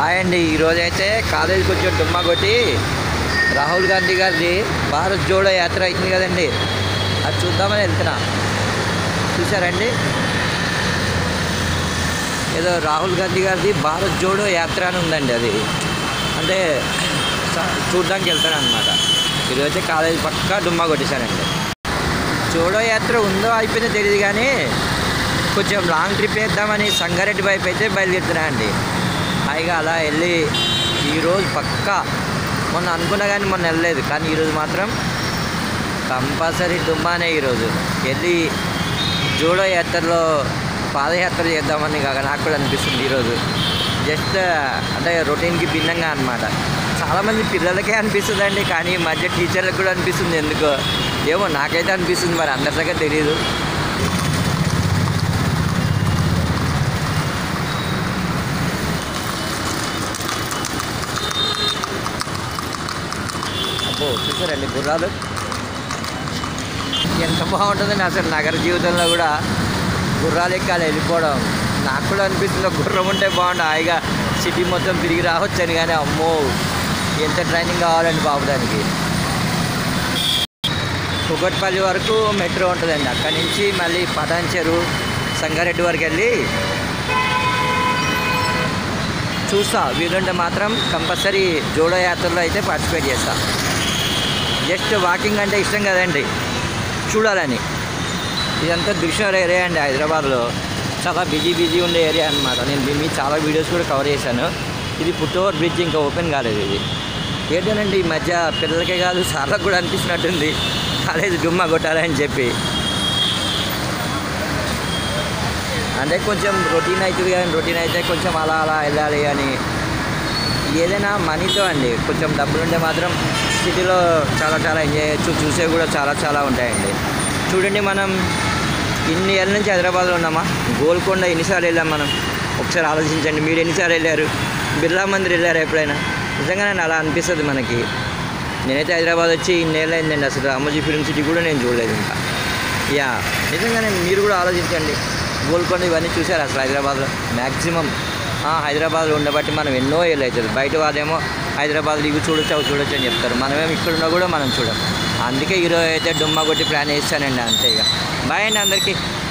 hi అండి ఈరోజు అయితే కాలేజీకి వచ్చి డుమ్మా కొట్టి రాహుల్ గాంధీ గారిది భారత్ జోడో యాత్ర అవుతుంది కదండి అది చూద్దామని వెళ్తున్నా చూసారండి ఏదో రాహుల్ గాంధీ గారిది భారత్ జోడో యాత్ర అని ఉందండి అది అంటే చ- చూడ్డానికి వెళ్తాను అనమాట ఈరోజు అయితే కాలేజీ పక్కా డుమ్మా కొట్టేశానండి జోడో యాత్ర ఉందో అయిపోయిందో తెలియదు కానీ కొంచెం లాంగ్ ట్రిప్ వేద్దామని సంగారెడ్డి వైపు అయితే బయలుదేరుతున్నా అండి హాయిగా అలా వెళ్ళి ఈరోజు పక్కా మొన్న అనుకున్నా కానీ మొన్న వెళ్ళలేదు కానీ ఈరోజు మాత్రం కంపల్సరీ దుమ్మానే ఈరోజు వెళ్ళి జోడో యాత్రలో పాదయాత్ర చేద్దామని కాక నాకు కూడా అనిపిస్తుంది ఈరోజు జస్ట్ అంటే రొటీన్కి భిన్నంగా అనమాట చాలామంది పిల్లలకే అనిపిస్తుందండి కానీ ఈ మధ్య టీచర్లకు కూడా అనిపిస్తుంది ఎందుకో ఏమో నాకైతే అనిపిస్తుంది మరి అందరి దగ్గర తెలియదు అబ్బో చూసారండి గుర్రాలు ఎంత బాగుంటుందండి అసలు నగర జీవితంలో కూడా గుర్రాలు ఎక్కాలి వెళ్ళిపోవడం నాకు కూడా అనిపిస్తుంది ఒక గుర్రం ఉంటే బాగుండు హాయిగా సిటీ మొత్తం తిరిగి రావచ్చని కానీ అమ్మో ఎంత ట్రైనింగ్ కావాలండి బాబు దానికి కుకట్పల్లి వరకు మెట్రో ఉంటుందండి అక్కడి నుంచి మళ్ళీ పటాన్చెరు సంగారెడ్డి వరకు వెళ్ళి చూస్తా వీలుంటే మాత్రం కంపల్సరీ జోడో యాత్రలో అయితే పార్టిసిపేట్ చేస్తా జస్ట్ వాకింగ్ అంటే ఇష్టం కదండి చూడాలని ఇదంతా దృశ్యం ఏరియా అండి హైదరాబాద్లో చాలా బిజీ బిజీ ఉండే ఏరియా అనమాట నేను దీని మీద చాలా వీడియోస్ కూడా కవర్ చేశాను ఇది పుట్టోవర్ బ్రిడ్జ్ ఇంకా ఓపెన్ కాలేదు ఇది ఏంటోనండి ఈ మధ్య పిల్లలకే కాదు సార్లకు కూడా అనిపిస్తున్నట్టుంది కాలేజ్ డుమ్మా కొట్టాలని చెప్పి అంటే కొంచెం రొటీన్ అవుతుంది కానీ రొటీన్ అయితే కొంచెం అలా అలా వెళ్ళాలి అని ఏదైనా మనీతో అండి కొంచెం డబ్బులు ఉంటే మాత్రం సిటీలో చాలా చాలా ఎంజాయ్ చేయొచ్చు చూసేవి కూడా చాలా చాలా ఉంటాయండి చూడండి మనం ఇన్ని ఏళ్ళ నుంచి హైదరాబాద్లో ఉన్నామా గోల్కొండ ఎన్నిసార్లు వెళ్ళాం మనం ఒకసారి ఆలోచించండి మీరు ఎన్నిసార్లు వెళ్ళారు బిర్లా మందిర్ వెళ్ళారు ఎప్పుడైనా నిజంగానే అలా అనిపిస్తుంది మనకి నేనైతే హైదరాబాద్ వచ్చి ఇన్నేళ్ళు అయిందండి అసలు రామోజీ ఫిల్మ్ సిటీ కూడా నేను చూడలేదు ఇంకా యా నిజంగానే మీరు కూడా ఆలోచించండి గోల్కొండ ఇవన్నీ చూసారు అసలు హైదరాబాద్లో మ్యాక్సిమం హైదరాబాద్లో ఉండబట్టి మనం ఎన్నో ఏళ్ళు అవుతుంది బయట వాళ్ళేమో హైదరాబాద్ ఇవి చూడొచ్చు అవి చూడొచ్చు అని చెప్తారు మనమేమో ఇక్కడ ఉన్నా కూడా మనం చూడం అందుకే ఈరోజు అయితే డుమ్మా కొట్టి ప్లాన్ చేస్తానండి అంతే ఇక బాయ్ అండి అందరికీ